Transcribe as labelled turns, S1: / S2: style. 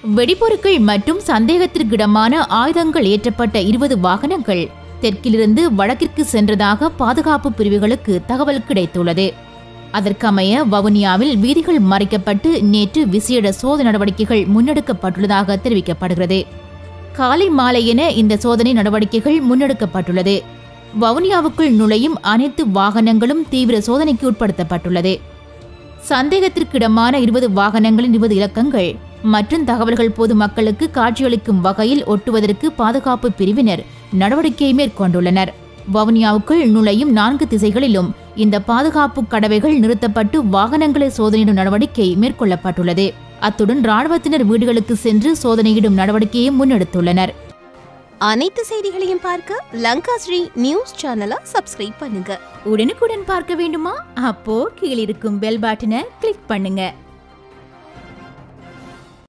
S1: வெடிபொருட்கள் மற்றும் சந்தேகத்திற்கிடமான ஆயுதங்கள் ஏற்றப்பட்ட இருபது வாகனங்கள் தெற்கிலிருந்து வடக்கிற்கு சென்றதாக பாதுகாப்பு பிரிவுகளுக்கு தகவல் கிடைத்துள்ளது அதற்கமைய வவுனியாவில் வீதிகள் மறைக்கப்பட்டு நேற்று விசேட சோதனை நடவடிக்கைகள் முன்னெடுக்கப்பட்டுள்ளதாக தெரிவிக்கப்படுகிறது காலை மாலை என இந்த சோதனை நடவடிக்கைகள் முன்னெடுக்கப்பட்டுள்ளது வவுனியாவுக்குள் நுழையும் அனைத்து வாகனங்களும் தீவிர சோதனைக்கு உட்படுத்தப்பட்டுள்ளது சந்தேகத்திற்கிடமான இருபது வாகனங்களின் இருபது இலக்கங்கள் மற்றும் தகவல்கள் பொதுமக்களுக்கு காட்சியளிக்கும் வகையில் ஒட்டுவதற்கு பாதுகாப்பு பிரிவினர் நடவடிக்கை மேற்கொண்டுள்ளனர் வவுனியாவுக்குள் நுழையும் நான்கு திசைகளிலும் இந்த பாதுகாப்பு கடவைகள் நிறுத்தப்பட்டு வாகனங்களை சோதனையிடும் நடவடிக்கை மேற்கொள்ளப்பட்டுள்ளது அத்துடன் ராணுவத்தினர் வீடுகளுக்கு சென்று சோதனையிடும் நடவடிக்கையை முன்னெடுத்துள்ளனர்
S2: அனைத்து செய்திகளையும் பார்க்க லங்கா ஸ்ரீ நியூஸ் சேனலை சப்ஸ்கிரைப் பண்ணுங்க
S1: உடனுக்குடன் பார்க்க வேண்டுமா அப்போ கீழிருக்கும் பெல் பட்டனை கிளிக் பண்ணுங்க